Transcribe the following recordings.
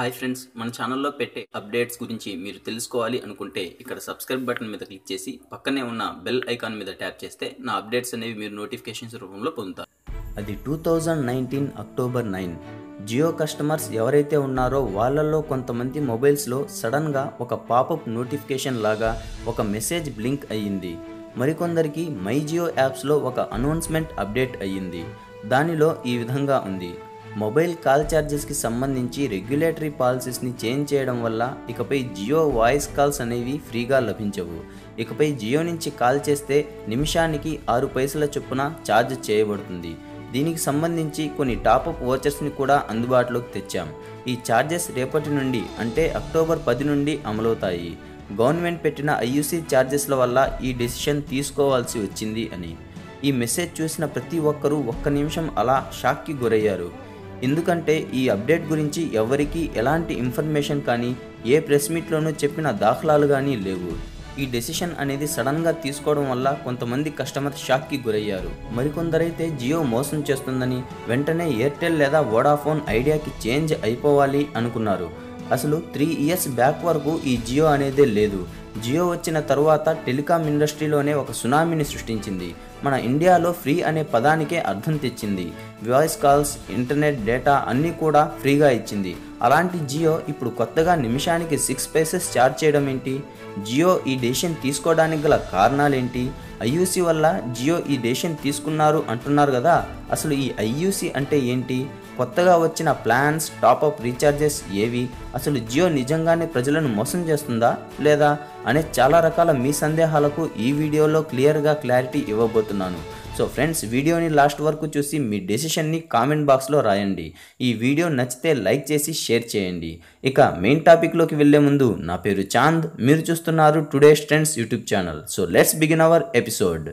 hi friends మన ఛానల్లో పెట్టే అప్డేట్స్ గురించి మీరు తెలుసుకోవాలి అనుకుంటే ఇక్కడ సబ్స్క్రైబ్ బటన్ మీద క్లిక్ చేసి పక్కనే ఉన్న బెల్ ఐకాన్ మీద ట్యాప్ చేస్తే నా అప్డేట్స్ అనేవి మీరు నోటిఫికేషన్స్ రూపంలో పొందుతారు అది two thousand nineteen October nine Jio customers ఎవరైతే ఉన్నారో వాళ్ళల్లో కొంతమంది మొబైల్స్లో సడన్గా ఒక పాపప్ నోటిఫికేషన్ లాగా ఒక మెసేజ్ బ్లింక్ అయ్యింది మరికొందరికి మై జియో యాప్స్లో ఒక అనౌన్స్మెంట్ అప్డేట్ అయ్యింది దానిలో ఈ విధంగా ఉంది మొబైల్ కాల్ ఛార్జెస్కి సంబంధించి రెగ్యులేటరీ పాలసీస్ని చేంజ్ చేయడం వల్ల ఇకపై జియో వాయిస్ కాల్స్ అనేవి ఫ్రీగా లభించవు ఇకపై జియో నుంచి కాల్ చేస్తే నిమిషానికి ఆరు పైసల చొప్పున ఛార్జ్ చేయబడుతుంది దీనికి సంబంధించి కొన్ని టాపప్ ఓచర్స్ని కూడా అందుబాటులోకి తెచ్చాం ఈ ఛార్జెస్ రేపటి నుండి అంటే అక్టోబర్ పది నుండి అమలవుతాయి గవర్నమెంట్ పెట్టిన ఐయుసి ఛార్జెస్ల వల్ల ఈ డెసిషన్ తీసుకోవాల్సి వచ్చింది అని ఈ మెసేజ్ చూసిన ప్రతి ఒక్కరూ ఒక్క నిమిషం అలా షాక్కి గురయ్యారు ఎందుకంటే ఈ అప్డేట్ గురించి ఎవరికీ ఎలాంటి ఇన్ఫర్మేషన్ కానీ ఏ ప్రెస్ మీట్లోనూ చెప్పిన దాఖలాలు కానీ లేవు ఈ డెసిషన్ అనేది సడన్గా తీసుకోవడం వల్ల కొంతమంది కస్టమర్ షాక్కి గురయ్యారు మరికొందరైతే జియో మోసం చేస్తుందని వెంటనే ఎయిర్టెల్ లేదా వోడాఫోన్ ఐడియాకి చేంజ్ అయిపోవాలి అనుకున్నారు అసలు త్రీ ఇయర్స్ బ్యాక్ వరకు ఈ జియో అనేదే లేదు జియో వచ్చిన తరువాత టెలికాం ఇండస్ట్రీలోనే ఒక సునామీని సృష్టించింది మన ఇండియాలో ఫ్రీ అనే పదానికే అర్థం తెచ్చింది వాయిస్ కాల్స్ ఇంటర్నెట్ డేటా అన్నీ కూడా ఫ్రీగా ఇచ్చింది అలాంటి జియో ఇప్పుడు కొత్తగా నిమిషానికి సిక్స్ పైసెస్ ఛార్జ్ చేయడం ఏంటి జియో ఈ డెసిషన్ తీసుకోవడానికి గల కారణాలేంటి ఐయూసీ వల్ల జియో ఈ డెసిషన్ తీసుకున్నారు అంటున్నారు కదా అసలు ఈ ఐయూసీ అంటే ఏంటి కొత్తగా వచ్చిన ప్లాన్స్ టాపప్ రీఛార్జెస్ ఏవి అసలు జియో నిజంగానే ప్రజలను మోసం చేస్తుందా లేదా అనే చాలా రకాల మీ సందేహాలకు ఈ వీడియోలో క్లియర్గా క్లారిటీ ఇవ్వబోతున్నాను సో ఫ్రెండ్స్ వీడియోని లాస్ట్ వరకు చూసి మీ డెసిషన్ని కామెంట్ బాక్స్లో రాయండి ఈ వీడియో నచ్చితే లైక్ చేసి షేర్ చేయండి ఇక మెయిన్ టాపిక్లోకి వెళ్లే ముందు నా పేరు చాంద్ మీరు చూస్తున్నారు today trends YouTube channel so let's begin our episode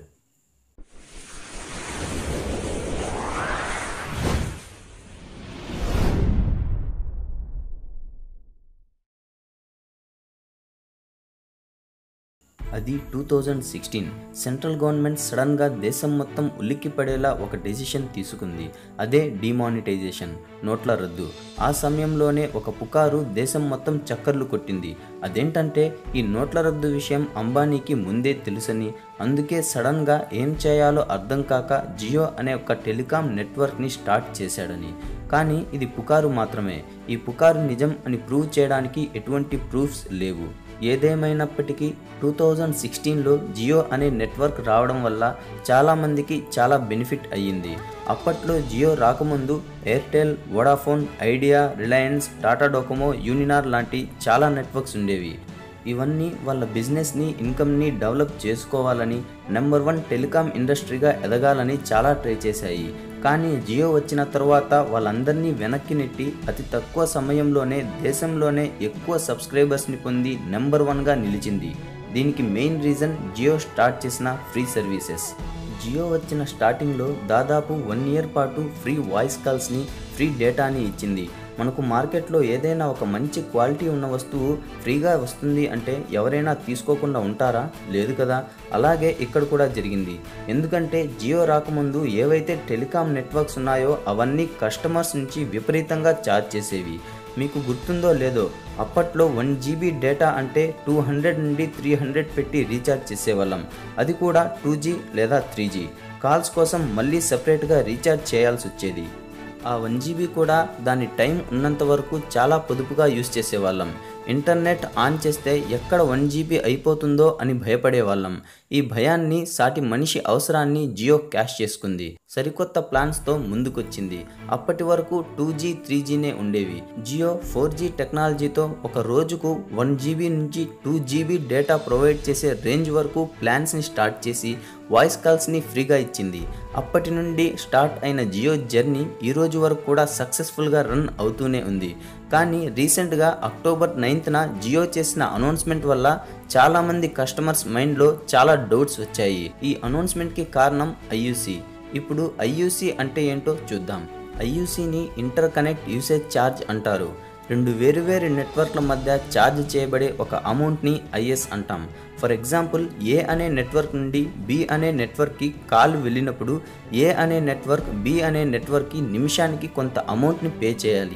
అది two thousand sixteen central government సడన్గా దేశం మొత్తం ఉలిక్కిపడేలా ఒక డెసిషన్ తీసుకుంది అదే డిమానిటైజేషన్ నోట్ల రద్దు ఆ సమయంలోనే ఒక పుకారు దేశం మొత్తం చక్కర్లు కొట్టింది అదేంటంటే ఈ నోట్ల రద్దు విషయం అంబానీకి ముందే తెలుసని అందుకే సడన్గా ఏం చేయాలో అర్థం కాక జియో అనే ఒక టెలికాం నెట్వర్క్ని స్టార్ట్ చేశాడని కానీ ఇది పుకారు మాత్రమే ఈ పుకారు నిజం అని ప్రూవ్ చేయడానికి ఎటువంటి ప్రూఫ్స్ లేవు ఏదేమైనప్పటికీ టూ థౌజండ్ సిక్స్టీన్లో జియో అనే నెట్వర్క్ రావడం వల్ల చాలామందికి చాలా బెనిఫిట్ అయ్యింది అప్పట్లో జియో రాకముందు Airtel Vodafone Idea Reliance Tata Docomo Uninor లాంటి చాలా నెట్వర్క్స్ ఉండేవి ఇవన్నీ వాళ్ళ బిజినెస్ని ఇన్కమ్ని డెవలప్ చేసుకోవాలని నెంబర్ వన్ టెలికాం ఇండస్ట్రీగా ఎదగాలని చాలా ట్రై చేశాయి కానీ జియో వచ్చిన తర్వాత వాళ్ళందరినీ వెనక్కి నెట్టి అతి తక్కువ సమయంలోనే దేశంలోనే ఎక్కువ సబ్స్క్రైబర్స్ని పొంది నెంబర్ వన్గా నిలిచింది దీనికి మెయిన్ రీజన్ జియో స్టార్ట్ చేసిన ఫ్రీ సర్వీసెస్ జియో వచ్చిన స్టార్టింగ్లో దాదాపు వన్ ఇయర్ పాటు ఫ్రీ వాయిస్ కాల్స్ని ఫ్రీ డేటాని ఇచ్చింది మనకు మార్కెట్లో ఏదైనా ఒక మంచి క్వాలిటీ ఉన్న వస్తువు ఫ్రీగా వస్తుంది అంటే ఎవరైనా తీసుకోకుండా ఉంటారా లేదు కదా అలాగే ఇక్కడ కూడా జరిగింది ఎందుకంటే జియో రాకముందు ఏవైతే టెలికాం నెట్వర్క్స్ ఉన్నాయో అవన్నీ కస్టమర్స్ నుంచి విపరీతంగా ఛార్జ్ చేసేవి మీకు గుర్తుందో లేదో అప్పట్లో వన్ జీబీ డేటా అంటే టూ హండ్రెడ్ నుండి త్రీ హండ్రెడ్ పెట్టి రీఛార్జ్ చేసేవాళ్ళం అది కూడా టూ జీ లేదా త్రీ జీ కాల్స్ కోసం మళ్ళీ సపరేట్గా రీఛార్జ్ చేయాల్సి వచ్చేది ఆ వన్ జీబీ కూడా దాని టైం ఉన్నంత వరకు చాలా పొదుపుగా యూజ్ చేసేవాళ్ళం ఇంటర్నెట్ ఆన్ చేస్తే ఎక్కడ వన్ జీబీ అయిపోతుందో అని భయపడేవాళ్ళం ఈ భయాన్ని సాటి మనిషి అవసరాన్ని జియో క్యాష్ చేసుకుంది సరికొత్త ప్లాన్స్తో ముందుకొచ్చింది అప్పటి వరకు టూ జీ త్రీ జీనే ఉండేవి జియో ఫోర్ జీ టెక్నాలజీతో ఒక రోజుకు వన్ జీబీ నుంచి టూ జీబీ డేటా ప్రొవైడ్ చేసే రేంజ్ వరకు ప్లాన్స్ని స్టార్ట్ చేసి వాయిస్ కాల్స్ని ఫ్రీగా ఇచ్చింది అప్పటి నుండి స్టార్ట్ అయిన జియో జర్నీ ఈ రోజు వరకు కూడా సక్సెస్ఫుల్గా రన్ అవుతూనే ఉంది కానీ రీసెంట్గా అక్టోబర్ నైన్త్న జియో చేసిన అనౌన్స్మెంట్ వల్ల చాలామంది కస్టమర్స్ మైండ్లో చాలా డౌట్స్ వచ్చాయి ఈ అనౌన్స్మెంట్కి కారణం ఐయూసీ ఇప్పుడు ఐయూసీ అంటే ఏంటో చూద్దాం ఐయూసీని ఇంటర్ కనెక్ట్ యూసేజ్ ఛార్జ్ అంటారు రెండు వేరువేరు నెట్వర్క్ల మధ్య ఛార్జ్ చేయబడే ఒక అమౌంట్ని ఐఎస్ అంటాం ఫర్ ఎగ్జాంపుల్ ఏ అనే నెట్వర్క్ నుండి బి అనే నెట్వర్క్కి కాల్ వెళ్ళినప్పుడు ఏ అనే నెట్వర్క్ బి అనే నెట్వర్క్కి నిమిషానికి కొంత అమౌంట్ని పే చేయాలి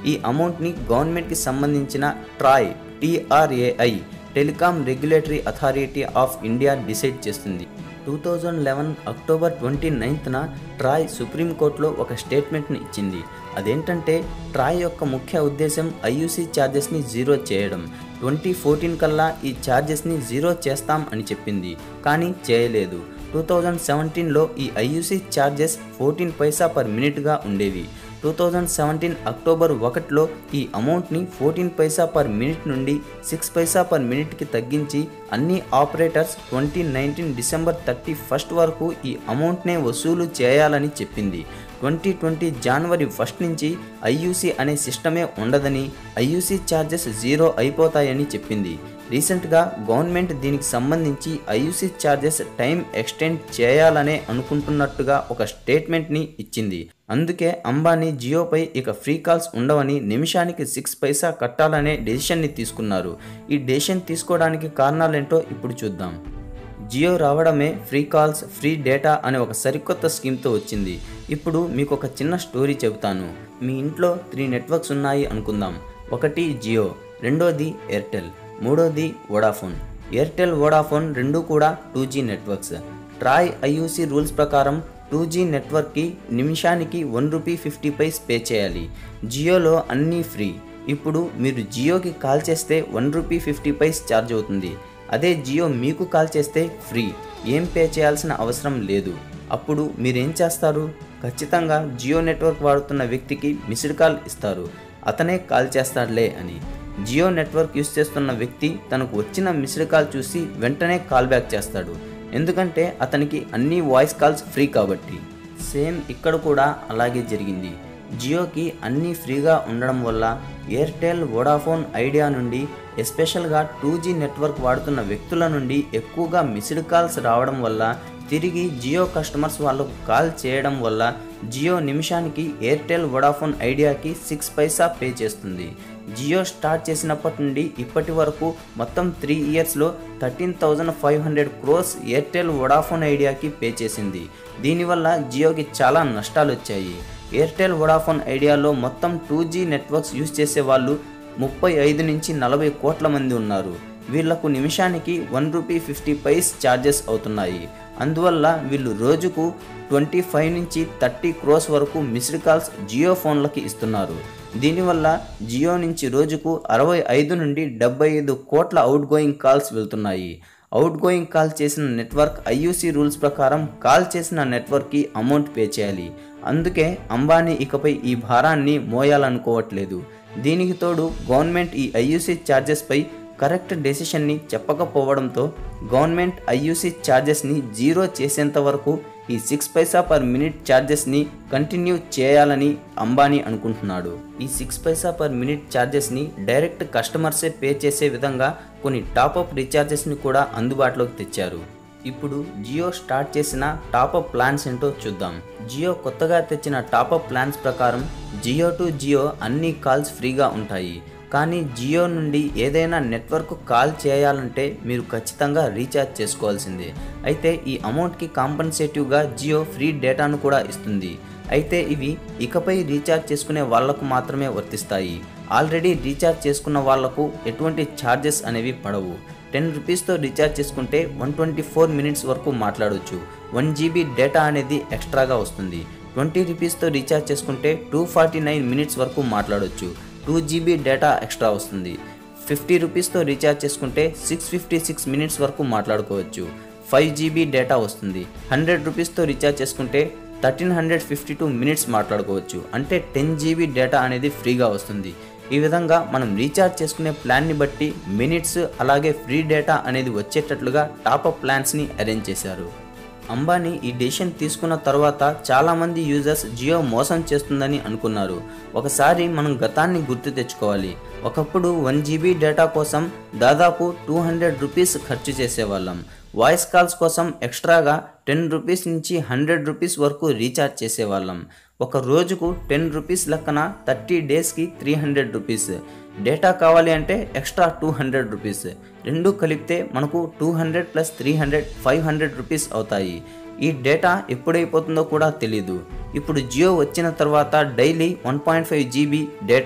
ఈ అమౌంట్ని గవర్నమెంట్కి సంబంధించిన TRAI TRAI telecom regulatory authority of India decide చేస్తుంది two thousand eleven October twenty నైన్త్న ట్రాయ్ సుప్రీంకోర్టులో ఒక స్టేట్మెంట్ని ఇచ్చింది అదేంటంటే ట్రాయ్ యొక్క ముఖ్య ఉద్దేశం ఐయూసీ ఛార్జెస్ని జీరో చేయడం ట్వంటీ ఫోర్టీన్ కల్లా ఈ ఛార్జెస్ని జీరో చేస్తాం అని చెప్పింది కానీ చేయలేదు టూ థౌజండ్ సెవెంటీన్లో ఈ IUC charges fourteen paisa per మినిట్గా ఉండేవి టూ థౌజండ్ సెవెంటీన్ అక్టోబర్ ఒకటిలో ఈ అమౌంట్ని ఫోర్టీన్ పైసా పర్ మినిట్ నుండి సిక్స్ పైసా పర్ మినిట్కి తగ్గించి అన్ని operators twenty nineteen December thirty first వరకు ఈ అమౌంట్నే వసూలు చేయాలని చెప్పింది ట్వంటీ ట్వంటీ జనవరి ఫస్ట్ నుంచి ఐయూసీ అనే సిస్టమే ఉండదని ఐయూసీ ఛార్జెస్ జీరో అయిపోతాయని చెప్పింది రీసెంట్గా గవర్నమెంట్ దీనికి సంబంధించి ఐయూసీ ఛార్జెస్ టైం ఎక్స్టెండ్ చేయాలనే అనుకుంటున్నట్టుగా ఒక స్టేట్మెంట్ని ఇచ్చింది అందుకే అంబానీ జియోపై ఇక ఫ్రీ కాల్స్ ఉండవని నిమిషానికి సిక్స్ పైసా కట్టాలనే డెసిషన్ని తీసుకున్నారు ఈ డెసిషన్ తీసుకోవడానికి కారణాలేంటో ఇప్పుడు చూద్దాం జియో రావడమే ఫ్రీ కాల్స్ ఫ్రీ డేటా అనే ఒక సరికొత్త స్కీమ్తో వచ్చింది ఇప్పుడు మీకు ఒక చిన్న స్టోరీ చెబుతాను మీ ఇంట్లో త్రీ నెట్వర్క్స్ ఉన్నాయి అనుకుందాం ఒకటి జియో రెండోది ఎయిర్టెల్ మూడోది వోడాఫోన్ ఎయిర్టెల్ వోడాఫోన్ రెండు కూడా two G networks TRAI IUC rules ప్రకారం టూ జీ నెట్వర్క్కి నిమిషానికి one rupee fifty paise pay చేయాలి జియోలో అన్నీ ఫ్రీ ఇప్పుడు మీరు జియోకి కాల్ చేస్తే one rupee fifty paise charge అవుతుంది అదే జియో మీకు కాల్ చేస్తే ఫ్రీ ఏం పే చేయాల్సిన అవసరం లేదు అప్పుడు మీరేం చేస్తారు ఖచ్చితంగా జియో నెట్వర్క్ వాడుతున్న వ్యక్తికి మిస్డ్ కాల్ ఇస్తారు అతనే కాల్ చేస్తాడులే అని జియో నెట్వర్క్ యూస్ చేస్తున్న వ్యక్తి తనకు వచ్చిన మిస్డ్ కాల్ చూసి వెంటనే కాల్ బ్యాక్ చేస్తాడు ఎందుకంటే అతనికి అన్ని వాయిస్ కాల్స్ ఫ్రీ కాబట్టి సేమ్ ఇక్కడ కూడా అలాగే జరిగింది జియోకి అన్నీ ఫ్రీగా ఉండడం వల్ల ఎయిర్టెల్ వోడాఫోన్ ఐడియా నుండి ఎస్పెషల్గా టూ జీ నెట్వర్క్ వాడుతున్న వ్యక్తుల నుండి ఎక్కువగా మిస్డ్ కాల్స్ రావడం వల్ల తిరిగి జియో కస్టమర్స్ వాళ్ళకు కాల్ చేయడం వల్ల జియో నిమిషానికి ఎయిర్టెల్ వోడాఫోన్ ఐడియాకి సిక్స్ పైసా పే చేస్తుంది జియో స్టార్ట్ చేసినప్పటి నుండి ఇప్పటి వరకు మొత్తం త్రీ ఇయర్స్లో thirteen thousand five hundred crores Airtel Vodafone ఐడియాకి పే చేసింది దీనివల్ల జియోకి చాలా నష్టాలు వచ్చాయి ఎయిర్టెల్ వోడాఫోన్ ఐడియాలో మొత్తం టూ జీ నెట్వర్క్స్ యూజ్ చేసే వాళ్ళు ముప్పై ఐదు నుంచి నలభై కోట్ల మంది ఉన్నారు వీళ్లకు నిమిషానికి one rupee fifty paise charges అవుతున్నాయి అందువల్ల వీళ్ళు రోజుకు ట్వంటీ ఫైవ్ నుంచి థర్టీ క్రోస్ వరకు మిస్డ్ కాల్స్ జియో ఫోన్లకి ఇస్తున్నారు దీనివల్ల జియో నుంచి రోజుకు అరవై ఐదు నుండి డెబ్బై ఐదు కోట్ల అవుట్ గోయింగ్ కాల్స్ వెళ్తున్నాయి అవుట్ గోయింగ్ కాల్ చేసిన నెట్వర్క్ ఐయూసీ రూల్స్ ప్రకారం కాల్ చేసిన నెట్వర్క్కి అమౌంట్ పే చేయాలి అందుకే అంబానీ ఇకపై ఈ భారాన్ని మోయాలనుకోవట్లేదు దీనికి తోడు గవర్నమెంట్ ఈ ఐయూసీ ఛార్జెస్పై కరెక్ట్ డెసిషన్ని చెప్పకపోవడంతో గవర్నమెంట్ ఐయూసీ ఛార్జెస్ని జీరో చేసేంత వరకు ఈ సిక్స్ పైసా పర్ మినిట్ ఛార్జెస్ని కంటిన్యూ చేయాలని అంబానీ అనుకుంటున్నాడు ఈ సిక్స్ పైసా పర్ మినిట్ ఛార్జెస్ని డైరెక్ట్ కస్టమర్సే పే చేసే విధంగా కొన్ని టాప్అప్ రీఛార్జెస్ని కూడా అందుబాటులోకి తెచ్చారు ఇప్పుడు జియో స్టార్ట్ చేసిన టాప్అప్ ప్లాన్స్ ఏంటో చూద్దాం జియో కొత్తగా తెచ్చిన టాప్అప్ ప్లాన్స్ ప్రకారం జియో టు జియో అన్ని కాల్స్ ఫ్రీగా ఉంటాయి కానీ జియో నుండి ఏదైనా నెట్వర్క్ కాల్ చేయాలంటే మీరు ఖచ్చితంగా రీఛార్జ్ చేసుకోవాల్సిందే అయితే ఈ అమౌంట్కి కాంపన్సేటివ్గా జియో ఫ్రీ డేటాను కూడా ఇస్తుంది అయితే ఇవి ఇకపై రీఛార్జ్ చేసుకునే వాళ్లకు మాత్రమే వర్తిస్తాయి ఆల్రెడీ రీఛార్జ్ చేసుకున్న వాళ్లకు ఎటువంటి ఛార్జెస్ అనేవి పడవు టెన్ రూపీస్తో రీఛార్జ్ చేసుకుంటే వన్ ట్వంటీ ఫోర్ మినిట్స్ వరకు మాట్లాడవచ్చు వన్ జీబీ డేటా అనేది ఎక్స్ట్రాగా వస్తుంది ట్వంటీ రూపీస్తో రీఛార్జ్ చేసుకుంటే టూ ఫార్టీ నైన్ మినిట్స్ వరకు మాట్లాడవచ్చు టూ జీబీ డేటా ఎక్స్ట్రా వస్తుంది ఫిఫ్టీ రూపీస్తో రీఛార్జ్ చేసుకుంటే సిక్స్ ఫిఫ్టీ సిక్స్ మినిట్స్ వరకు మాట్లాడుకోవచ్చు ఫైవ్ జీబీ డేటా వస్తుంది హండ్రెడ్ రూపీస్తో రీఛార్జ్ చేసుకుంటే thirteen hundred fifty two minutes మాట్లాడుకోవచ్చు అంటే టెన్ జీబీ డేటా అనేది ఫ్రీగా వస్తుంది ఈ విధంగా మనం రీఛార్జ్ చేసుకునే ప్లాన్ని బట్టి మినిట్స్ అలాగే ఫ్రీ డేటా అనేది వచ్చేటట్లుగా టాప్అప్ ప్లాన్స్ని అరేంజ్ చేశారు అంబానీ ఈ డెసిషన్ తీసుకున్న తర్వాత చాలామంది యూజర్స్ జియో మోసం చేస్తుందని అనుకున్నారు ఒకసారి మనం గతాన్ని గుర్తు తెచ్చుకోవాలి ఒకప్పుడు వన్ జీబీ డేటా కోసం దాదాపు టూ హండ్రెడ్ రూపీస్ ఖర్చు చేసేవాళ్ళం వాయిస్ కాల్స్ కోసం ఎక్స్ట్రాగా టెన్ రూపీస్ నుంచి హండ్రెడ్ రూపీస్ వరకు రీఛార్జ్ చేసేవాళ్ళం ఒక రోజుకు టెన్ రూపీస్ లెక్కన థర్టీ డేస్కి త్రీ హండ్రెడ్ రూపీస్ డేటా కావాలి అంటే ఎక్స్ట్రా టూ హండ్రెడ్ రూపీస్ రెండు కలిపితే మనకు two hundred plus three hundred five hundred rupees అవుతాయి ఈ డేటా ఎప్పుడైపోతుందో కూడా తెలీదు ఇప్పుడు జియో వచ్చిన తర్వాత daily one point five GB data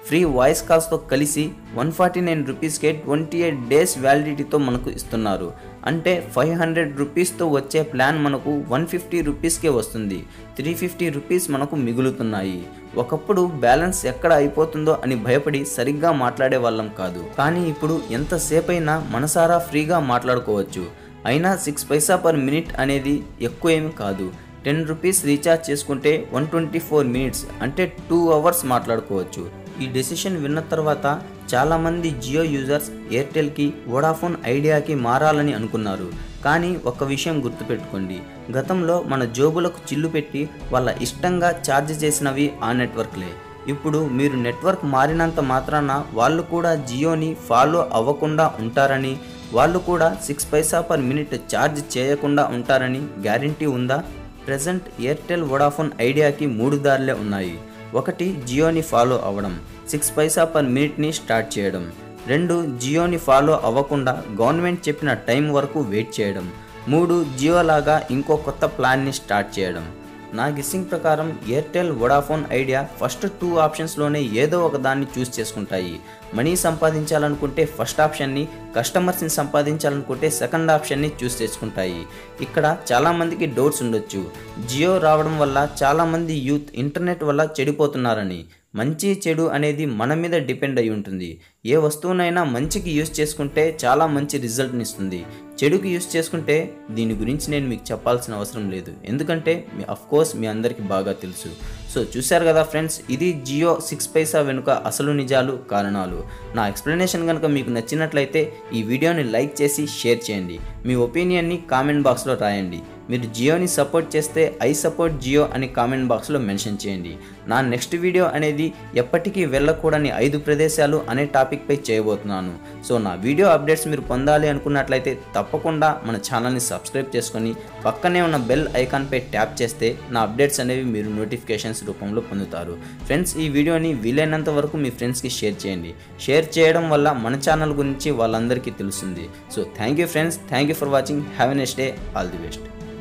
free voice కాల్స్తో కలిసి వన్ ఫార్టీ నైన్ రూపీస్కే ట్వంటీ ఎయిట్ డేస్ వ్యాలిడిటీతో మనకు ఇస్తున్నారు అంటే ఫైవ్ హండ్రెడ్ రూపీస్తో వచ్చే ప్లాన్ మనకు వన్ ఫిఫ్టీ రూపీస్కే వస్తుంది త్రీ ఫిఫ్టీ రూపీస్ మనకు మిగులుతున్నాయి ఒకప్పుడు బ్యాలెన్స్ ఎక్కడ అయిపోతుందో అని భయపడి సరిగ్గా మాట్లాడే వాళ్ళం కాదు కానీ ఇప్పుడు ఎంతసేపు అయినా మనసారా ఫ్రీగా మాట్లాడుకోవచ్చు అయినా సిక్స్ పైసా పర్ మినిట్ అనేది ఎక్కువ ఏమి కాదు టెన్ రూపీస్ రీఛార్జ్ చేసుకుంటే వన్ ట్వంటీ ఫోర్ మినిట్స్ అంటే టూ అవర్స్ మాట్లాడుకోవచ్చు ఈ డెసిషన్ విన్న తర్వాత చాలామంది జియో యూజర్స్ ఎయిర్టెల్కి వోడాఫోన్ ఐడియాకి మారాలని అనుకున్నారు కానీ ఒక విషయం గుర్తుపెట్టుకోండి గతంలో మన జోబులకు చిల్లు పెట్టి వాళ్ళ ఇష్టంగా ఛార్జ్ చేసినవి ఆ నెట్వర్క్లే ఇప్పుడు మీరు నెట్వర్క్ మారినంత మాత్రాన వాళ్ళు కూడా జియోని ఫాలో అవ్వకుండా ఉంటారని వాళ్ళు కూడా six paisa per minute charge చేయకుండా ఉంటారని గ్యారంటీ ఉందా ప్రజెంట్ ఎయిర్టెల్ వోడాఫోన్ ఐడియాకి మూడు దారులే ఉన్నాయి ఒకటి జియోని ఫాలో అవ్వడం సిక్స్ పైసా పర్ మినిట్ని స్టార్ట్ చేయడం రెండు జియోని ఫాలో అవ్వకుండా గవర్నమెంట్ చెప్పిన టైం వరకు వెయిట్ చేయడం మూడు జియో లాగా ఇంకో కొత్త ప్లాన్ని స్టార్ట్ చేయడం నా గిస్సింగ్ ప్రకారం Airtel Vodafone Idea first two ఆప్షన్స్లోనే ఏదో ఒక దాన్ని చూస్ చేసుకుంటాయి మనీ సంపాదించాలనుకుంటే ఫస్ట్ ఆప్షన్ని కస్టమర్స్ని సంపాదించాలనుకుంటే సెకండ్ ఆప్షన్ని చూస్ చేసుకుంటాయి ఇక్కడ చాలామందికి డౌట్స్ ఉండొచ్చు జియో రావడం వల్ల చాలామంది యూత్ ఇంటర్నెట్ వల్ల చెడిపోతున్నారని మంచి చెడు అనేది మన మీద డిపెండ్ అయి ఉంటుంది ఏ వస్తువునైనా మంచికి యూస్ చేసుకుంటే చాలా మంచి రిజల్ట్ని ఇస్తుంది చెడుకి యూస్ చేసుకుంటే దీని గురించి నేను మీకు చెప్పాల్సిన అవసరం లేదు ఎందుకంటే మీ కోర్స్ మీ అందరికీ బాగా తెలుసు సో చూశారు కదా ఫ్రెండ్స్ ఇది జియో సిక్స్ పైసా వెనుక అసలు నిజాలు కారణాలు నా ఎక్స్ప్లెనేషన్ కనుక మీకు నచ్చినట్లయితే ఈ వీడియోని లైక్ చేసి షేర్ చేయండి మీ ఒపీనియన్ని కామెంట్ బాక్స్లో రాయండి మీరు జియోని సపోర్ట్ చేస్తే ఐ సపోర్ట్ జియో అని కామెంట్ బాక్స్లో మెన్షన్ చేయండి నా నెక్స్ట్ వీడియో అనేది ఎప్పటికీ వెళ్ళకూడని ఐదు ప్రదేశాలు అనే టాపిక్పై చేయబోతున్నాను సో నా వీడియో అప్డేట్స్ మీరు పొందాలి అనుకున్నట్లయితే తప్పకుండా మన ఛానల్ని సబ్స్క్రైబ్ చేసుకొని పక్కనే ఉన్న బెల్ ఐకాన్పై ట్యాప్ చేస్తే నా అప్డేట్స్ అనేవి మీరు నోటిఫికేషన్స్ రూపంలో పొందుతారు ఫ్రెండ్స్ ఈ వీడియోని వీలైనంత వరకు మీ ఫ్రెండ్స్కి షేర్ చేయండి షేర్ చేయడం వల్ల మన ఛానల్ గురించి వాళ్ళందరికీ తెలుస్తుంది so thank you friends thank you for watching have a next day all the best